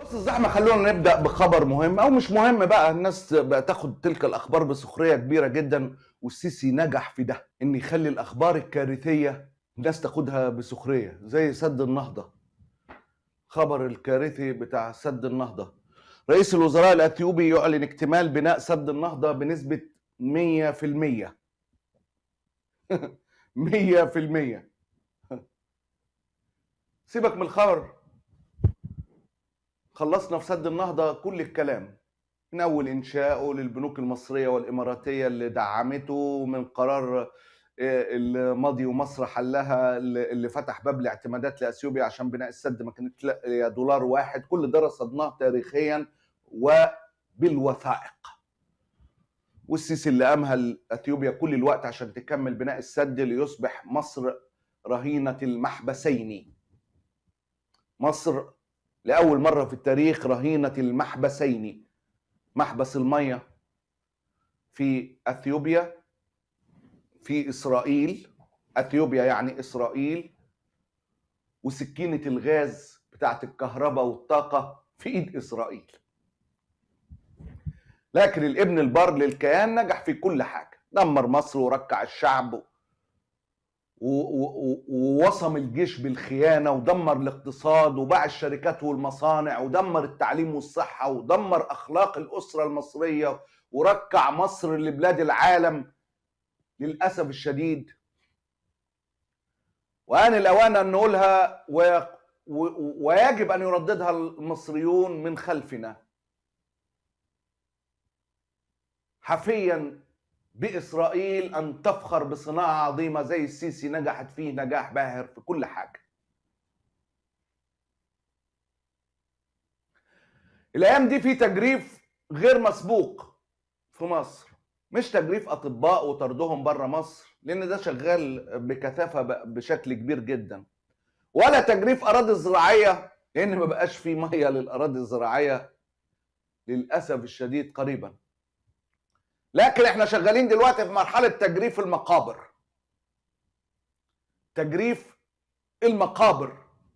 وسط الزحمه خلونا نبدا بخبر مهم او مش مهم بقى الناس بقى تاخد تلك الاخبار بسخريه كبيره جدا والسيسي نجح في ده ان يخلي الاخبار الكارثيه الناس تاخدها بسخريه زي سد النهضه خبر الكارثي بتاع سد النهضه رئيس الوزراء الاثيوبي يعلن اكتمال بناء سد النهضه بنسبه 100% 100% سيبك من الخبر خلصنا في سد النهضة كل الكلام من أول إنشائه للبنوك المصرية والإماراتية اللي دعمته من قرار آه، الماضي ومصر حلها اللي اللي فتح باب الاعتمادات لأثيوبيا عشان بناء السد ما كانت لا- يا دولار واحد كل ده رصدناه تاريخيا وبالوثائق والسيسي اللي أمهل أثيوبيا كل الوقت عشان تكمل بناء السد ليصبح مصر رهينة المحبسين مصر لأول مرة في التاريخ رهينة المحبسين محبس المية في أثيوبيا في إسرائيل أثيوبيا يعني إسرائيل وسكينة الغاز بتاعت الكهرباء والطاقة في إيد إسرائيل لكن الابن البار للكيان نجح في كل حاجة دمر مصر وركع الشعب و- و- و- ووصم الجيش بالخيانة ودمر الاقتصاد وباع الشركات والمصانع ودمر التعليم والصحة ودمر أخلاق الأسرة المصرية وركع مصر لبلاد العالم للأسف الشديد وآن الأوان أن نقولها و... و... ويجب أن يرددها المصريون من خلفنا حفيا بإسرائيل أن تفخر بصناعة عظيمة زي السيسي نجحت فيه نجاح باهر في كل حاجة الأيام دي في تجريف غير مسبوق في مصر مش تجريف أطباء وطردهم بره مصر لأن ده شغال بكثافة ب- بشكل كبير جدا ولا تجريف أراضي زراعية لأن ما بقاش في مية للأراضي الزراعية للأسف الشديد قريبا لكن احنا شغالين دلوقتي في مرحلة تجريف المقابر تجريف المقابر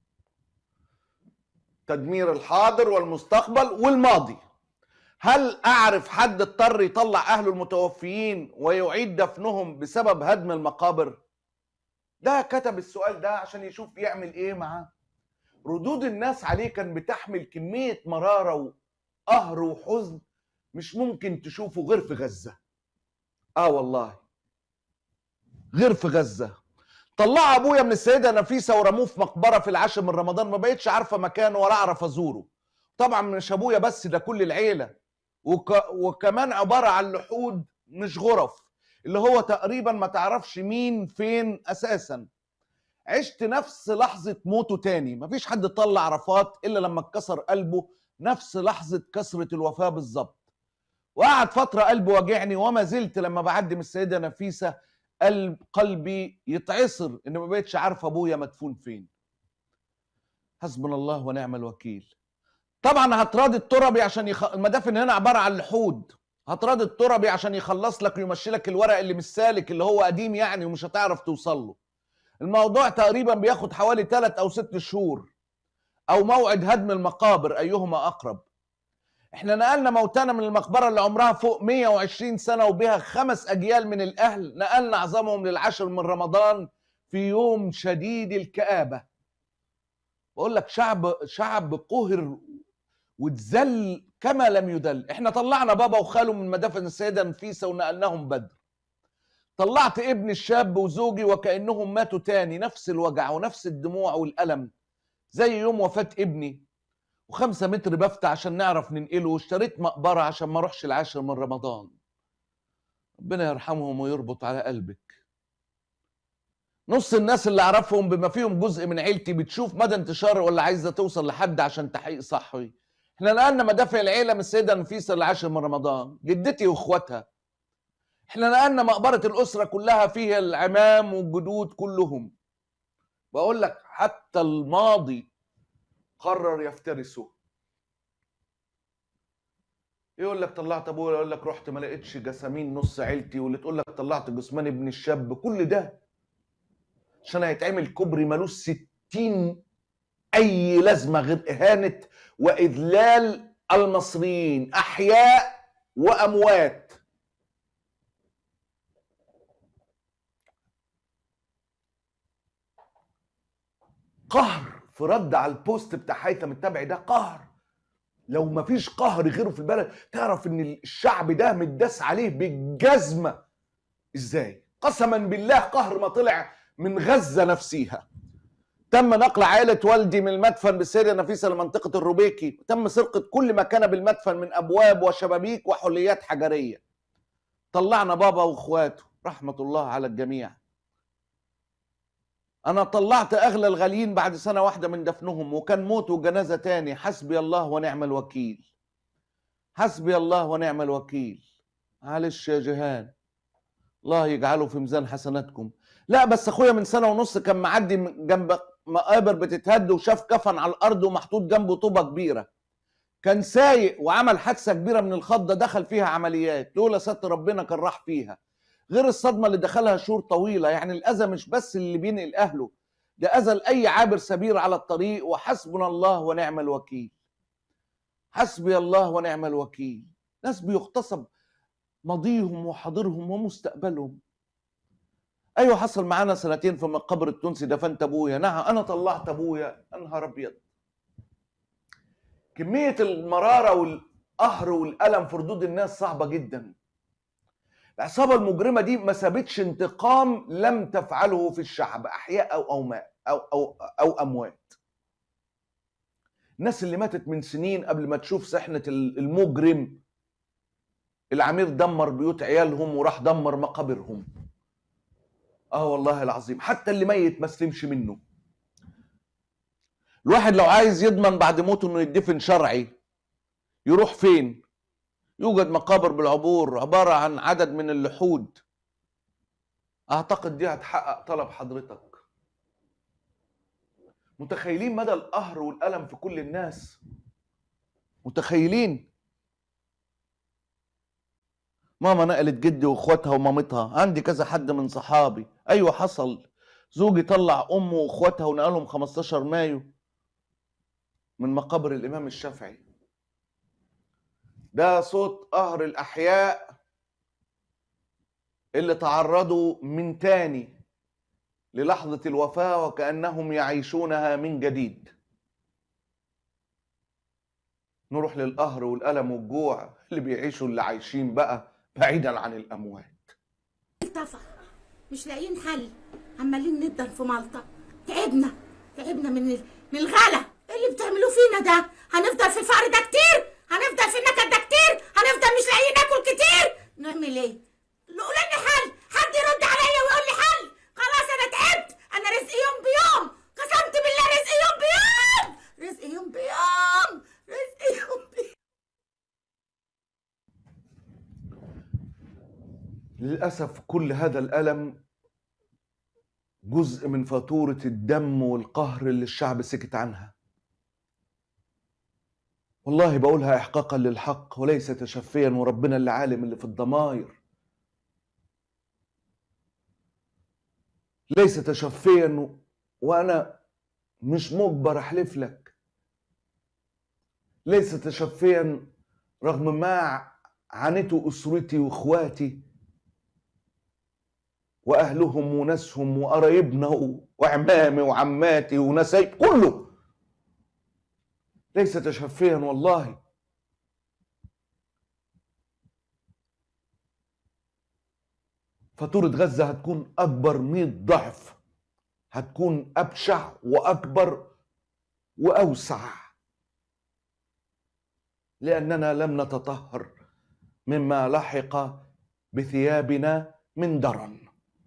تدمير الحاضر والمستقبل والماضي هل اعرف حد اضطر يطلع اهله المتوفيين ويعيد دفنهم بسبب هدم المقابر ده كتب السؤال ده عشان يشوف يعمل ايه معاه ردود الناس عليه كان بتحمل كمية مرارة وقهر وحزن مش ممكن تشوفه غير في غزة اه والله غير في غزة طلع ابويا من السيدة نفيسة ورموه في مقبرة في العاشر من رمضان ما بقتش عارفة مكانه ولا اعرف ازوره طبعا مش ابويا بس ده كل العيلة وك... وكمان عبارة عن لحود مش غرف اللي هو تقريبا ما تعرفش مين فين اساسا عشت نفس لحظة موته تاني مفيش حد طلع عرفات الا لما اتكسر قلبه نفس لحظة كسرة الوفاة بالظبط وقعد فترة قلبي واجعني وما زلت لما بعدي من السيدة نفيسة قلب قلبي يتعصر ان ما بقتش عارف ابويا مدفون فين حسبنا الله ونعم الوكيل طبعا هتراضي التربي عشان يخ... المدافن هنا عبارة عن لحود هتراضي التربي عشان يخلص لك ويمشي لك الورق اللي مش سالك اللي هو قديم يعني ومش هتعرف توصل له الموضوع تقريبا بياخد حوالي 3 او 6 شهور او موعد هدم المقابر ايهما اقرب احنا نقلنا موتانا من المقبره اللي عمرها فوق 120 سنه وبها خمس اجيال من الاهل نقلنا عظامهم للعشر من رمضان في يوم شديد الكآبه بقول لك شعب شعب قهر واتذل كما لم يدل احنا طلعنا بابا وخاله من مدافن السيده نفيسه ونقلناهم بدر طلعت ابن الشاب وزوجي وكانهم ماتوا تاني نفس الوجع ونفس الدموع والالم زي يوم وفاه ابني وخمسة متر بفتة عشان نعرف ننقله واشتريت مقبرة عشان ما اروحش العاشر من رمضان ربنا يرحمهم ويربط على قلبك نص الناس اللي اعرفهم بما فيهم جزء من عيلتي بتشوف مدى انتشار ولا عايزه توصل لحد عشان تحقيق صحي احنا نقلنا مدافع العيله من السيده نفيسه العاشر من رمضان جدتي واخواتها احنا نقلنا مقبره الاسره كلها فيها العمام والجدود كلهم بقول لك حتى الماضي قرر يفترسه يقول لك طلعت ابويا يقول لك رحت ما لقيتش جسامين نص عيلتي واللي تقول لك طلعت جثمان ابن الشاب كل ده عشان هيتعمل كوبري ملوش ستين اي لازمه غير اهانه واذلال المصريين احياء واموات قهر في رد على البوست بتاع هيثم التبعي ده قهر لو ما فيش قهر غيره في البلد تعرف ان الشعب ده متداس عليه بالجزمه ازاي قسما بالله قهر ما طلع من غزه نفسيها تم نقل عائلة والدي من المدفن بسيريا نفيسة لمنطقة الروبيكي تم سرقة كل ما كان بالمدفن من أبواب وشبابيك وحليات حجرية طلعنا بابا وإخواته رحمة الله على الجميع أنا طلعت أغلى الغاليين بعد سنة واحدة من دفنهم وكان موت وجنازة تاني حسبي الله ونعم الوكيل حسبي الله ونعم الوكيل معلش يا جهان الله يجعله في ميزان حسناتكم لا بس اخويا من سنه ونص كان معدي جنب مقابر بتتهد وشاف كفن على الارض ومحطوط جنبه طوبه كبيره كان سايق وعمل حادثه كبيره من الخضه دخل فيها عمليات لولا ستر ربنا كان راح فيها غير الصدمه اللي دخلها شهور طويله يعني الاذى مش بس اللي بينقل اهله ده اذى لاي عابر سبيل على الطريق وحسبنا الله ونعم الوكيل حسبي الله ونعم الوكيل ناس بيغتصب ماضيهم وحاضرهم ومستقبلهم ايوه حصل معانا سنتين في المقبر التونسي دفنت ابويا نعم انا طلعت ابويا يا نهار ابيض كميه المراره والقهر والالم في ردود الناس صعبه جدا العصابه المجرمه دي ما سابتش انتقام لم تفعله في الشعب احياء او اوماء او او او اموات الناس اللي ماتت من سنين قبل ما تشوف سحنه المجرم العمير دمر بيوت عيالهم وراح دمر مقابرهم اه والله العظيم حتى اللي ميت ما سلمش منه الواحد لو عايز يضمن بعد موته انه يدفن شرعي يروح فين يوجد مقابر بالعبور عبارة عن عدد من اللحود اعتقد دي هتحقق طلب حضرتك متخيلين مدى القهر والألم في كل الناس متخيلين ماما نقلت جدي واخواتها ومامتها عندي كذا حد من صحابي ايوه حصل زوجي طلع امه واخواتها ونقلهم 15 مايو من مقابر الامام الشافعي ده صوت قهر الاحياء اللي تعرضوا من تاني للحظة الوفاة وكأنهم يعيشونها من جديد نروح للقهر والألم والجوع اللي بيعيشوا اللي عايشين بقى بعيدا عن الاموات الطفى مش لاقيين حل عمالين ندن في مالطا تعبنا تعبنا من من الغلا اللي بتعملوه فينا ده هنفضل في الفقر ده كتير هنفضل في النكد ده كتير هنفضل مش لاقيين ناكل كتير نعمل ايه قولوا لي حل حد يرد عليا ويقول لي حل خلاص انا تعبت انا رزقي يوم بيوم قسمت بالله رزقي يوم بيوم رزقي يوم بيوم رزقي يوم بيوم للأسف كل هذا الألم جزء من فاتورة الدم والقهر اللي الشعب سكت عنها والله بقولها إحقاقا للحق وليس تشفيا وربنا اللي عالم اللي في الضماير ليس تشفيا وأنا مش مجبر أحلف لك ليس تشفيا رغم ما عانته أسرتي وإخواتي واهلهم وناسهم وقرايبنا وعمامي وعماتي ونسايب كله ليس تشفيا والله فاتورة غزة هتكون أكبر مئة ضعف هتكون أبشع وأكبر وأوسع لأننا لم نتطهر مما لحق بثيابنا من درن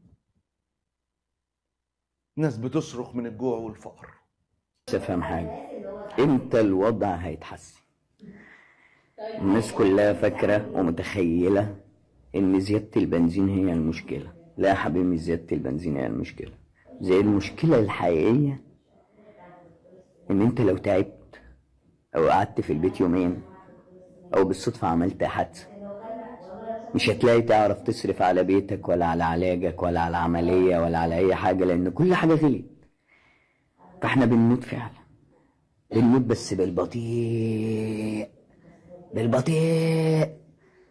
ناس بتصرخ من الجوع والفقر بس افهم حاجه امتى الوضع هيتحسن الناس كلها فاكره ومتخيله ان زياده البنزين هي المشكله لا يا حبيبي مش زياده البنزين هي المشكله زي المشكله الحقيقيه ان انت لو تعبت او قعدت في البيت يومين او بالصدفه عملت حادثه مش هتلاقي تعرف تصرف على بيتك ولا على علاجك ولا على عملية ولا على أي حاجة لأن كل حاجة غليت فاحنا بنموت فعلا بنموت بس بالبطيء بالبطيء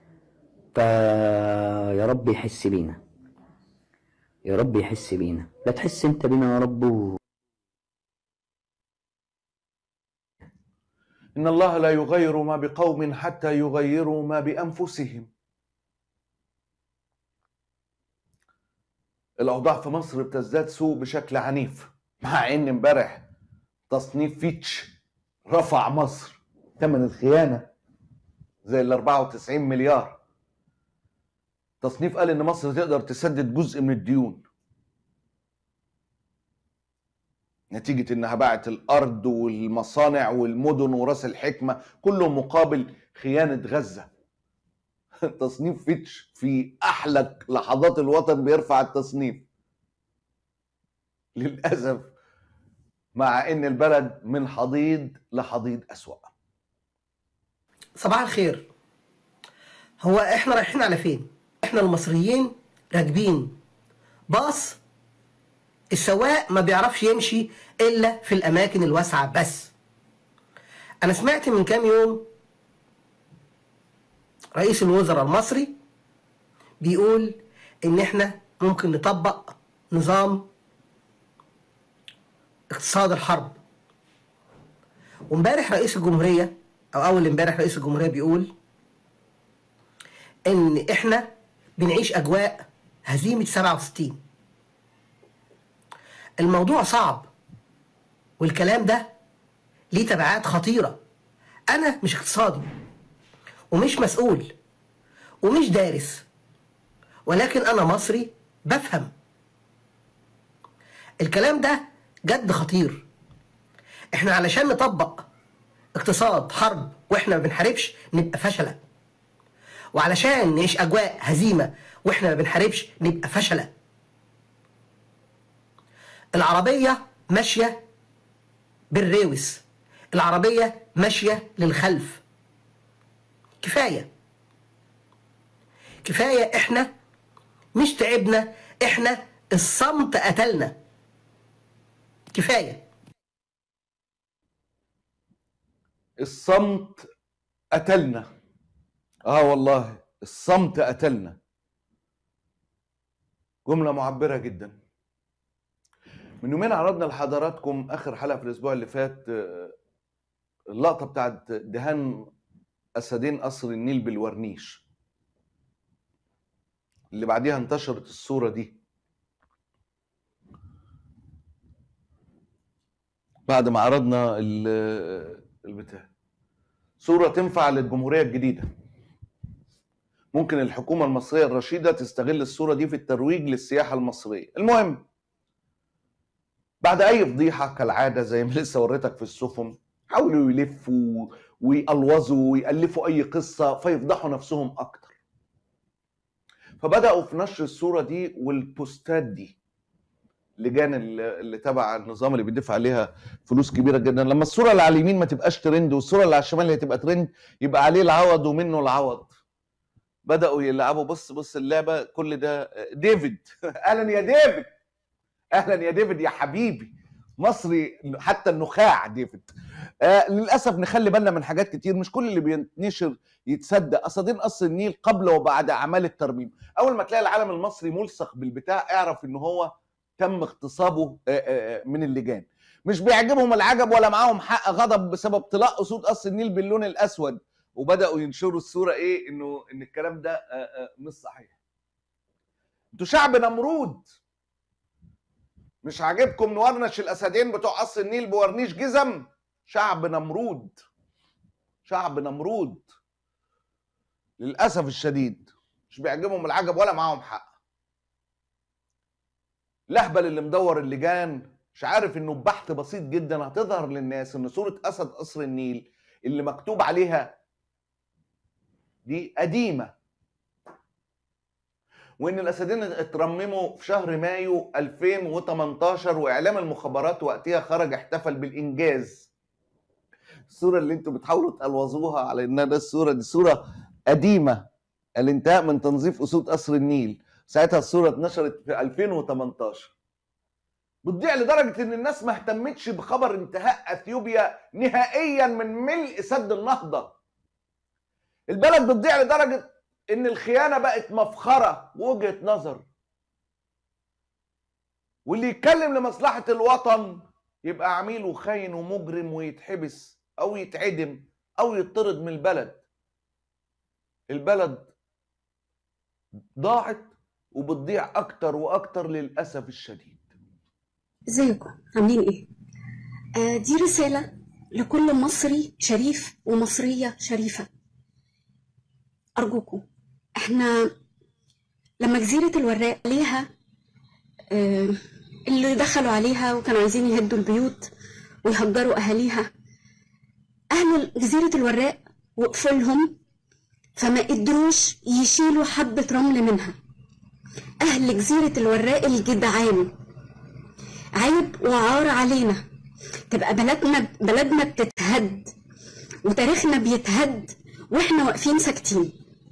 فيا رب يحس بينا يا رب يحس بينا لا تحس انت بينا يا رب و... إن الله لا يغير ما بقوم حتى يغيروا ما بأنفسهم الأوضاع في مصر بتزداد سوء بشكل عنيف مع إن امبارح تصنيف فيتش رفع مصر ثمن الخيانة زي ال 94 مليار تصنيف قال إن مصر تقدر تسدد جزء من الديون نتيجة إنها باعت الأرض والمصانع والمدن وراس الحكمة كله مقابل خيانة غزة تصنيف فيتش في أحلك لحظات الوطن بيرفع التصنيف للأسف مع إن البلد من حضيض لحضيض أسوأ صباح الخير هو احنا رايحين على فين احنا المصريين راكبين باص السواق ما بيعرفش يمشي الا في الاماكن الواسعه بس انا سمعت من كام يوم رئيس الوزراء المصري بيقول ان احنا ممكن نطبق نظام اقتصاد الحرب وامبارح رئيس الجمهوريه او اول امبارح رئيس الجمهوريه بيقول ان احنا بنعيش اجواء هزيمه 67 الموضوع صعب والكلام ده ليه تبعات خطيره انا مش اقتصادي ومش مسؤول ومش دارس ولكن انا مصري بفهم الكلام ده جد خطير احنا علشان نطبق اقتصاد حرب واحنا ما بنحاربش نبقى فشله وعلشان نعيش اجواء هزيمه واحنا ما بنحاربش نبقى فشله العربيه ماشيه بالريوس العربيه ماشيه للخلف كفايه كفايه احنا مش تعبنا احنا الصمت قتلنا كفايه الصمت قتلنا اه والله الصمت قتلنا جملة معبرة جدا من يومين عرضنا لحضراتكم اخر حلقة في الاسبوع اللي فات آه، اللقطة بتاعت دهان اسدين قصر النيل بالورنيش اللي بعديها انتشرت الصورة دي بعد ما عرضنا ال- البتاع صورة تنفع للجمهورية الجديدة ممكن الحكومة المصرية الرشيدة تستغل الصورة دي في الترويج للسياحة المصرية المهم بعد أي فضيحة كالعادة زي ما لسه وريتك في السفن حاولوا يلفوا ويقلوظوا ويألفوا أي قصة فيفضحوا نفسهم أكتر فبدأوا في نشر الصورة دي والبوستات دي لجان اللي اللي تبع النظام اللي بيدفع عليها فلوس كبيره جدا لما الصوره اللي على اليمين ما تبقاش ترند والصوره اللي على الشمال اللي تبقى ترند يبقى عليه العوض ومنه العوض بداوا يلعبوا بص بص اللعبه كل ده ديفيد اهلا يا ديفيد اهلا يا ديفيد يا حبيبي مصري حتى النخاع ديفيد آه للاسف نخلي بالنا من حاجات كتير مش كل اللي بينتشر يتصدق اساطين قصر النيل قبل وبعد اعمال الترميم اول ما تلاقي العالم المصري ملصق بالبتاع اعرف ان هو تم اغتصابه آه، آه، من اللجان مش بيعجبهم العجب ولا معاهم حق غضب بسبب طلاق اسود قصر النيل باللون الاسود وبداوا ينشروا الصوره ايه انه ان الكلام ده آه، آه، مش صحيح انتوا شعب نمرود مش عاجبكم نورنش الاسدين بتوع قصر النيل بورنيش جزم شعب نمرود شعب نمرود للاسف الشديد مش بيعجبهم العجب ولا معاهم حق الاهبل اللي مدور اللجان مش عارف انه ببحث بسيط جدا هتظهر للناس ان صوره اسد قصر النيل اللي مكتوب عليها دي قديمه وان الاسدين اترمموا في شهر مايو 2018 واعلام المخابرات وقتها خرج احتفل بالانجاز الصوره اللي انتوا بتحاولوا تقلوظوها على انها ده الصوره دي صوره قديمه الانتهاء من تنظيف اسود قصر النيل ساعتها الصوره اتنشرت في 2018 بتضيع لدرجه ان الناس ما اهتمتش بخبر انتهاء اثيوبيا نهائيا من ملء سد النهضه البلد بتضيع لدرجه ان الخيانه بقت مفخره ووجهه نظر واللي يتكلم لمصلحه الوطن يبقى عميل وخاين ومجرم ويتحبس او يتعدم او يطرد من البلد البلد ضاعت وبتضيع اكتر واكتر للاسف الشديد ازيكم عاملين ايه آه دي رسالة لكل مصري شريف ومصرية شريفة أرجوكم احنا لما جزيرة الوراق عليها آه اللي دخلوا عليها وكانوا عايزين يهدوا البيوت ويهجروا أهاليها أهل جزيرة الوراق وقفوا لهم فما قدروش يشيلوا حبة رمل منها أهل جزيرة الوراق الجدعان عيب وعار علينا تبقى بلدنا بلدنا بتتهد وتاريخنا بيتهد واحنا واقفين ساكتين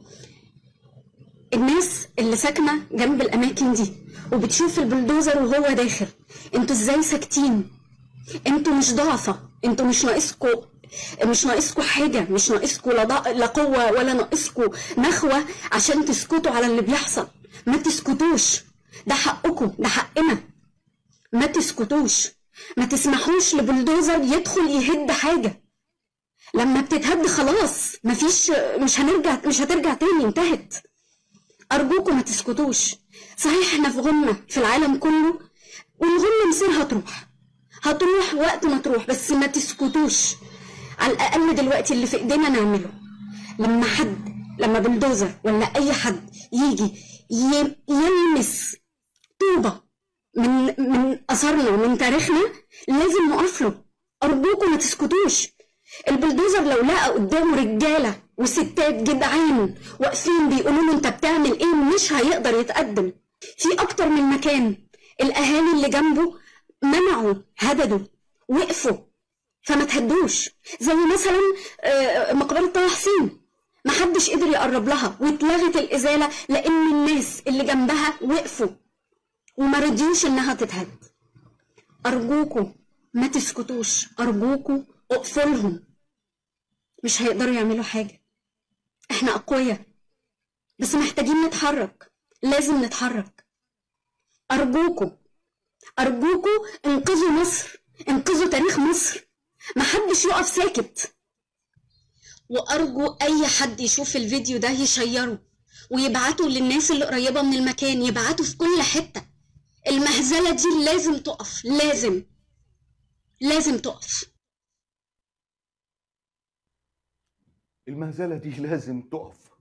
الناس اللي ساكنه جنب الاماكن دي وبتشوف البلدوزر وهو داخل انتوا ازاي ساكتين انتوا مش ضعفة انتوا مش ناقصكوا مش ناقصكوا حاجة مش ناقصكوا لا, ضع... لا قوة ولا ناقصكوا نخوة عشان تسكتوا على اللي بيحصل ما تسكتوش ده حقكم ده حقنا ما تسكتوش ما تسمحوش لبلدوزر يدخل يهد حاجة لما بتتهد خلاص مفيش مش هنرجع مش هترجع تاني انتهت أرجوكم ما تسكتوش صحيح احنا في غنة في العالم كله والغنة مصيرها هتروح هتروح وقت ما تروح بس ما تسكتوش على الأقل دلوقتي اللي في إيدينا نعمله لما حد لما بلدوزر ولا أي حد يجي ي- يلمس طوبة من من اثارنا ومن تاريخنا لازم نقف له ارجوكم ما تسكتوش البلدوزر لو لقى قدامه رجاله وستات جدعان واقفين بيقولوا له انت بتعمل ايه مش هيقدر يتقدم في اكتر من مكان الاهالي اللي جنبه منعوا هددوا وقفوا فما تهدوش زي مثلا آه، مقبره طه حسين محدش قدر يقرب لها واتلغت الازاله لان الناس اللي جنبها وقفوا وما رضيوش انها تتهد ارجوكوا ما تسكتوش ارجوكوا اقفوا لهم مش هيقدروا يعملوا حاجه احنا اقوياء بس محتاجين نتحرك لازم نتحرك ارجوكوا ارجوكوا انقذوا مصر انقذوا تاريخ مصر محدش يقف ساكت وارجو اي حد يشوف الفيديو ده يشيره ويبعته للناس اللي قريبه من المكان يبعته في كل حته المهزله دي لازم تقف لازم لازم تقف المهزله دي لازم تقف